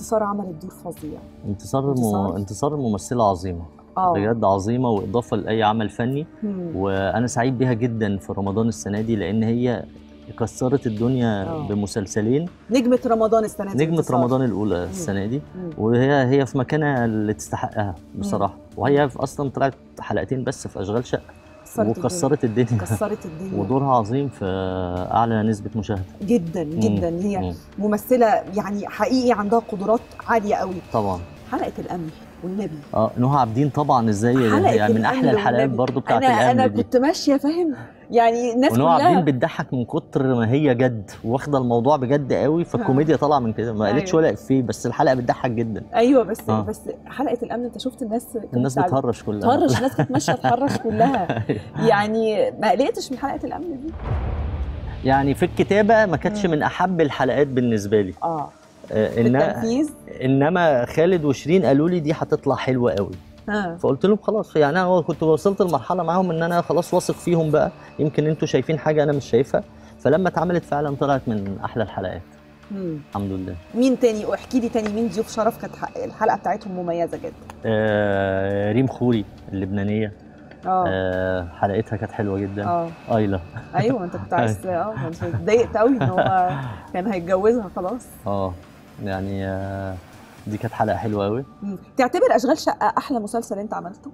انتصار عملت دور فظيع انتصار انتصار. م... انتصار ممثله عظيمه اه بجد عظيمه واضافه لاي عمل فني مم. وانا سعيد بيها جدا في رمضان السنه دي لان هي كسرت الدنيا آه. بمسلسلين نجمه رمضان السنه دي نجمه انتصار. رمضان الاولى السنه دي مم. وهي هي في مكانها اللي تستحقها بصراحه وهي في اصلا طلعت حلقتين بس في اشغال شقه كسرت وكسرت الدنيا الدنيا كسرت الدنيا ودورها عظيم في اعلى نسبه مشاهده جدا جدا هي مم. ممثله يعني حقيقي عندها قدرات عاليه قوي طبعا حلقه الامن والنبي اه نهى عابدين طبعا ازاي حلقة يعني من الأمن احلى الحلقات والنبي. برضو بتاعت انا انا الامن دي كنت ماشيه فاهم يعني الناس ونوع عابدين كلها بتضحك من كتر ما هي جد واخده الموضوع بجد قوي فالكوميديا طالعه من كده ما قالتش أيوة. ولا افيه بس الحلقه بتضحك جدا ايوه بس آه. بس حلقه الامن انت شفت الناس كانت الناس بتعل- بتهرش كلها تهرش الناس كانت ماشيه تهرش كلها يعني ما قلقتش من حلقه الامن دي يعني في الكتابه ما كانتش مم. من احب الحلقات بالنسبه لي اه آه، في إن التنفيذ انما خالد وشيرين قالوا لي دي هتطلع حلوه قوي ها فقلت لهم خلاص يعني انا كنت وصلت لمرحله معاهم ان انا خلاص واثق فيهم بقى يمكن انتوا شايفين حاجه انا مش شايفها فلما اتعملت فعلا طلعت من احلى الحلقات مم. الحمد لله مين تاني واحكي لي تاني مين ضيوف شرف كانت ح- الحلقه بتاعتهم مميزه جدا آه ريم خوري اللبنانيه اه آه حلقتها كانت حلوه جدا اه ايلا ايوه انت كنت عايز اه كنت اتضايقت قوي ان هو كان هيتجوزها خلاص اه يعني آه دي كانت حلقه حلوه قوي مم. تعتبر اشغال شقه احلى مسلسل انت عملته؟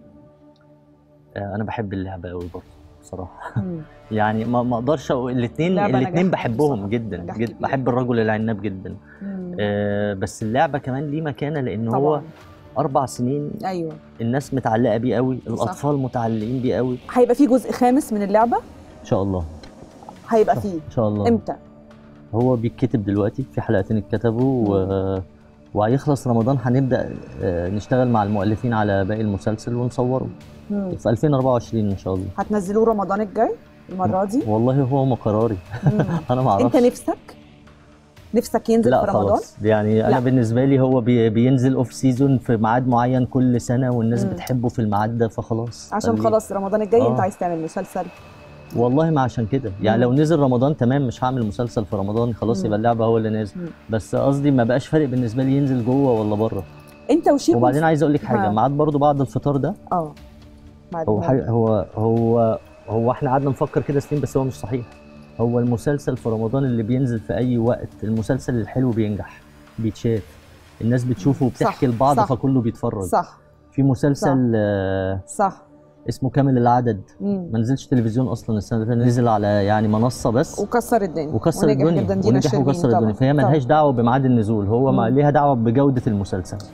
آه انا بحب اللعبه قوي برضه بصراحه مم. يعني ما ما اقدرش اقول الاثنين اللعبة الاثنين نجاح بحبهم بصراحة. جدا نجاح جدا كبير. بحب الرجل العناب جدا مم. آه بس اللعبه كمان ليه مكانه لان هو طبعا اربع سنين ايوه الناس متعلقه بيه قوي الاطفال متعلقين بيه قوي هيبقى في جزء خامس من اللعبه ان شاء الله هيبقى فيه ان شاء الله امتى؟ هو بيتكتب دلوقتي في حلقتين اتكتبوا و... وهيخلص رمضان هنبدا آه، نشتغل مع المؤلفين على باقي المسلسل ونصوره مم. في 2024 ان شاء الله هتنزلوه رمضان الجاي المره دي؟ والله هو ما قراري مم. انا ما اعرفش انت نفسك؟ نفسك ينزل لا في رمضان؟ خلاص يعني لا. انا بالنسبه لي هو بي بينزل اوف سيزون في ميعاد معين كل سنه والناس مم. بتحبه في الميعاد ده فخلاص عشان خليه. خلاص رمضان الجاي آه. انت عايز تعمل مسلسل والله ما عشان كده يعني مم. لو نزل رمضان تمام مش هعمل مسلسل في رمضان خلاص مم. يبقى اللعبه هو اللي نازل مم. بس قصدي ما بقاش فارق بالنسبه لي ينزل جوه ولا بره انت وشيكو وبعدين عايز اقول لك ها. حاجه ميعاد برضو بعد الفطار ده اه بعد هو ما- حاجة هو هو هو احنا قعدنا نفكر كده سنين بس هو مش صحيح هو المسلسل في رمضان اللي بينزل في اي وقت المسلسل الحلو بينجح بيتشاف الناس بتشوفه وبتحكي صح، لبعض صح. فكله بيتفرج صح في مسلسل آه صح اسمه كامل العدد مم. ما نزلش تلفزيون اصلا السنه اللي فاتت نزل على يعني منصه بس وكسر الدنيا وكسر ونجح الدنيا جدا دينا ونجح الشربيني وكسر طبعاً. الدنيا فهي ملهاش طبعاً. دعوه بميعاد النزول هو ما مم. ليها دعوه بجوده المسلسل